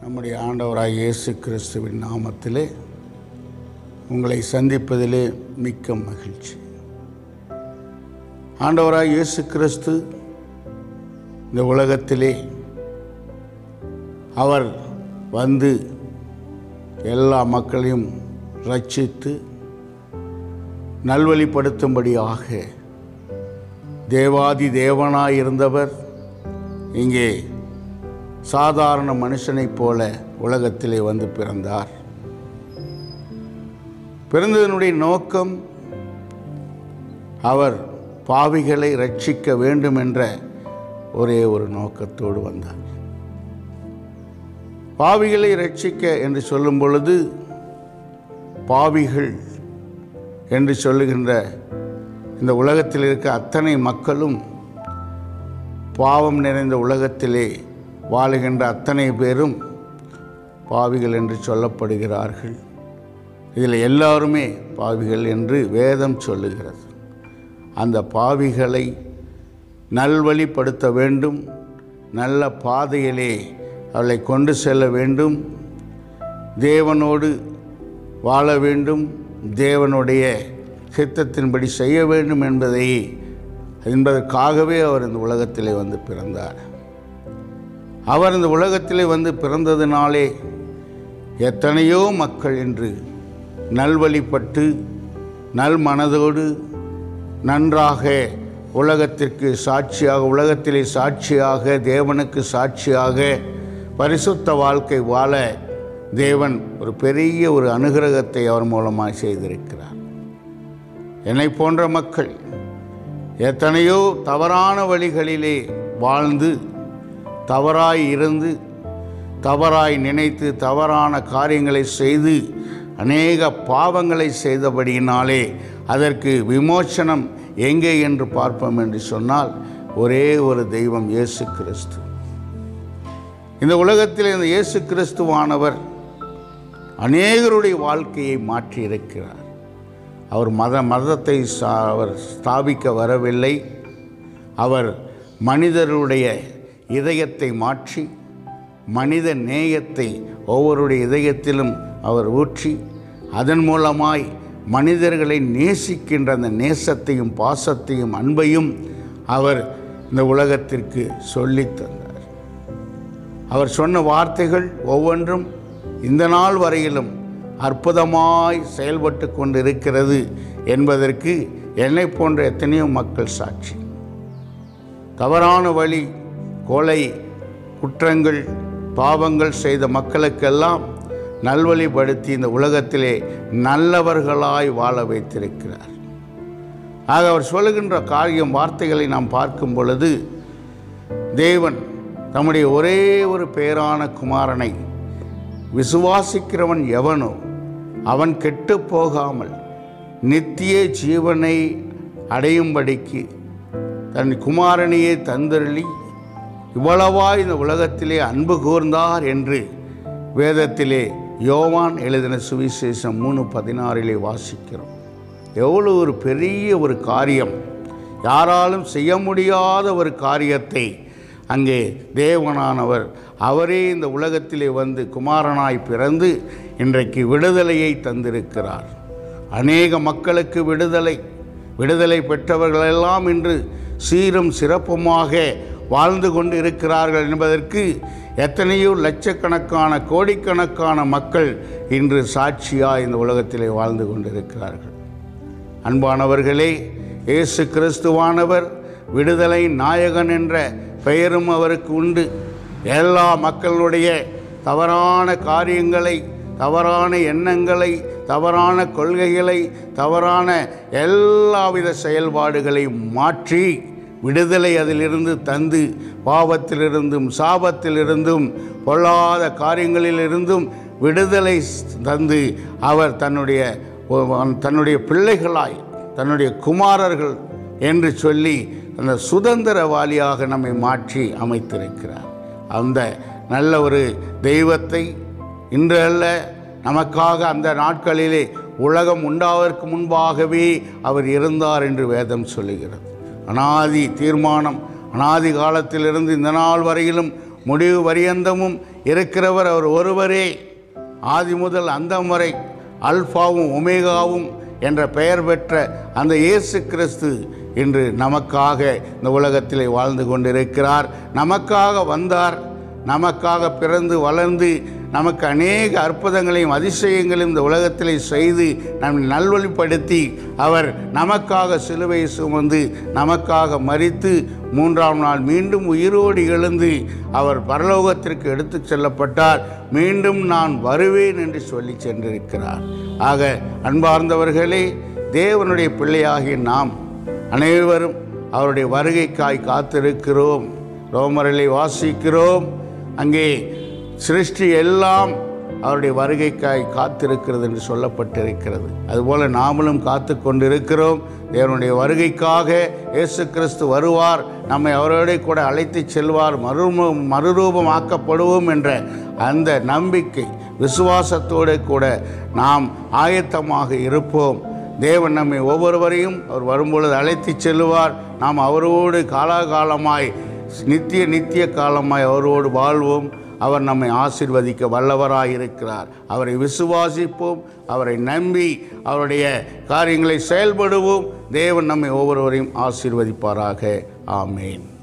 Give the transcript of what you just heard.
நம்முடைய ஆண்டவராய் இயேசு கிறிஸ்துவின் நாமத்திலே உங்களை சந்திப்பதிலே மிக்க மகிழ்ச்சி ஆண்டவராய் இயேசு கிறிஸ்து இந்த உலகத்திலே அவர் வந்து எல்லா மக்களையும் ரட்சித்து நல்வழிப்படுத்தும்படியாக தேவாதி தேவனாய் இருந்தவர் இங்கே சாதாரண மனுஷனைப் போல உலகத்திலே வந்து பிறந்தார் பிறந்ததனுடைய நோக்கம் அவர் பாவிகளை ரட்சிக்க வேண்டும் என்ற ஒரே ஒரு நோக்கத்தோடு வந்தார் பாவிகளை ரட்சிக்க என்று சொல்லும் பொழுது பாவிகள் என்று சொல்லுகின்ற இந்த உலகத்தில் இருக்க அத்தனை மக்களும் பாவம் நிறைந்த உலகத்திலே வாழுகின்ற அத்தனை பேரும் பாவிகள் என்று சொல்லப்படுகிறார்கள் இதில் எல்லாருமே பாவிகள் என்று வேதம் சொல்லுகிறது அந்த பாவிகளை நல்வழிப்படுத்த வேண்டும் நல்ல பாதையிலே அவளை கொண்டு செல்ல வேண்டும் தேவனோடு வாழ வேண்டும் தேவனுடைய சித்தத்தின்படி செய்ய வேண்டும் என்பதை என்பதற்காகவே அவர் இந்த உலகத்திலே வந்து பிறந்தார் அவர் இந்த உலகத்திலே வந்து பிறந்ததினாலே எத்தனையோ மக்கள் இன்று நல்வழிப்பட்டு நல் மனதோடு நன்றாக உலகத்திற்கு சாட்சியாக உலகத்திலே சாட்சியாக தேவனுக்கு சாட்சியாக பரிசுத்த வாழ்க்கை வாழ தேவன் ஒரு பெரிய ஒரு அனுகிரகத்தை அவர் மூலமாக செய்திருக்கிறார் என்னை போன்ற மக்கள் எத்தனையோ தவறான வழிகளிலே வாழ்ந்து தவறாய் இருந்து தவறாய் நினைத்து தவறான காரியங்களை செய்து அநேக பாவங்களை செய்தபடியினாலே அதற்கு விமோச்சனம் எங்கே என்று பார்ப்போம் என்று சொன்னால் ஒரே ஒரு தெய்வம் இயேசு கிறிஸ்து இந்த உலகத்தில் இந்த இயேசு கிறிஸ்துவானவர் அநேகருடைய வாழ்க்கையை மாற்றி இருக்கிறார் அவர் மத மதத்தை சா அவர் ஸ்தாபிக்க வரவில்லை அவர் மனிதருடைய இதயத்தை மாற்றி மனித நேயத்தை ஒவ்வொருடைய இதயத்திலும் அவர் ஊற்றி அதன் மூலமாய் மனிதர்களை நேசிக்கின்ற அந்த நேசத்தையும் பாசத்தையும் அன்பையும் அவர் இந்த உலகத்திற்கு சொல்லித் தந்தார் அவர் சொன்ன வார்த்தைகள் ஒவ்வொன்றும் இந்த நாள் வரையிலும் அற்புதமாய் செயல்பட்டு கொண்டிருக்கிறது என்பதற்கு என்னை போன்ற எத்தனையோ மக்கள் சாட்சி தவறான வழி கொலை குற்றங்கள் பாவங்கள் செய்த மக்களுக்கெல்லாம் நல்வழிப்படுத்தி இந்த உலகத்திலே நல்லவர்களாய் வாழ வைத்திருக்கிறார் ஆக அவர் சொல்லுகின்ற காரியம் வார்த்தைகளை நாம் பார்க்கும் பொழுது தேவன் தம்முடைய ஒரே ஒரு பேரான குமாரனை விசுவாசிக்கிறவன் எவனோ அவன் கெட்டு போகாமல் நித்திய ஜீவனை அடையும்படிக்கு தன் குமாரனையே தந்தருளி இவ்வளவாய் இந்த உலகத்திலே அன்பு கூர்ந்தார் என்று வேதத்திலே யோவான் எழுதின சுவிசேஷம் மூணு பதினாறிலே வாசிக்கிறோம் எவ்வளோ ஒரு பெரிய ஒரு காரியம் யாராலும் செய்ய முடியாத ஒரு காரியத்தை அங்கே தேவனானவர் அவரே இந்த உலகத்திலே வந்து குமாரனாய் பிறந்து இன்றைக்கு விடுதலையை தந்திருக்கிறார் அநேக மக்களுக்கு விடுதலை விடுதலை பெற்றவர்களெல்லாம் இன்று சீரும் சிறப்புமாக வாழ்ந்து கொண்டு இருக்கிறார்கள் என்பதற்கு எத்தனையோ லட்சக்கணக்கான கோடிக்கணக்கான மக்கள் இன்று சாட்சியாக இந்த உலகத்திலே வாழ்ந்து கொண்டிருக்கிறார்கள் அன்பானவர்களே இயேசு கிறிஸ்துவானவர் விடுதலை நாயகன் என்ற பெயரும் அவருக்கு உண்டு எல்லா மக்களுடைய தவறான காரியங்களை தவறான எண்ணங்களை தவறான கொள்கைகளை தவறான எல்லாவித செயல்பாடுகளை மாற்றி விடுதலை அதிலிருந்து தந்து பாவத்திலிருந்தும் சாபத்திலிருந்தும் பொல்லாத காரியங்களிலிருந்தும் விடுதலை தந்து அவர் தன்னுடைய தன்னுடைய பிள்ளைகளாய் தன்னுடைய குமாரர்கள் என்று சொல்லி அந்த சுதந்திரவாளியாக நம்மை மாற்றி அமைத்திருக்கிறார் அந்த நல்ல ஒரு தெய்வத்தை இன்று அல்ல நமக்காக அந்த நாட்களிலே உலகம் உண்டாவதற்கு முன்பாகவே அவர் இருந்தார் என்று வேதம் சொல்லுகிறது அனாதி தீர்மானம் அனாதி காலத்திலிருந்து இந்த நாள் வரையிலும் முடிவு பரியந்தமும் இருக்கிறவர் அவர் ஒருவரே ஆதி முதல் அந்தம் வரை அல்பாவும் ஒமேகாவும் என்ற பெயர் பெற்ற அந்த இயேசு கிறிஸ்து இன்று நமக்காக இந்த உலகத்திலே வாழ்ந்து கொண்டிருக்கிறார் நமக்காக வந்தார் நமக்காக பிறந்து வளர்ந்து நமக்கு அநேக அற்புதங்களையும் அதிசயங்களையும் இந்த உலகத்திலே செய்து நம்மை நல்வழிப்படுத்தி அவர் நமக்காக சிலுவை சுமந்து நமக்காக மரித்து மூன்றாம் நாள் மீண்டும் உயிரோடு எழுந்து அவர் பரலோகத்திற்கு எடுத்துச் செல்லப்பட்டார் மீண்டும் நான் வருவேன் என்று சொல்லி சென்றிருக்கிறார் ஆக அன்பார்ந்தவர்களே தேவனுடைய பிள்ளையாகிய நாம் அனைவரும் அவருடைய வருகைக்காய் காத்திருக்கிறோம் ரோமரிலே வாசிக்கிறோம் அங்கே சிருஷ்டி எல்லாம் அவருடைய வருகைக்காய் காத்திருக்கிறது என்று சொல்லப்பட்டிருக்கிறது அதுபோல நாமளும் காத்து கொண்டிருக்கிறோம் தேவனுடைய வருகைக்காக இயேசு கிறிஸ்து வருவார் நம்மை அவரோட கூட அழைத்து செல்வார் மறும மறுரூபமாக்கப்படுவோம் என்ற அந்த நம்பிக்கை விசுவாசத்தோடு கூட நாம் ஆயத்தமாக இருப்போம் தேவன் நம்மை ஒவ்வொருவரையும் அவர் வரும்பொழுது அழைத்து செல்லுவார் நாம் அவரோடு காலாகாலமாய் நித்திய நித்திய காலமாய் அவரோடு வாழ்வோம் அவர் நம்மை ஆசீர்வதிக்க வல்லவராயிருக்கிறார் அவரை விசுவாசிப்போம் அவரை நம்பி அவருடைய காரியங்களை செயல்படுவோம் தேவன் நம்மை ஒவ்வொருவரையும் ஆசீர்வதிப்பாராக ஆமேன்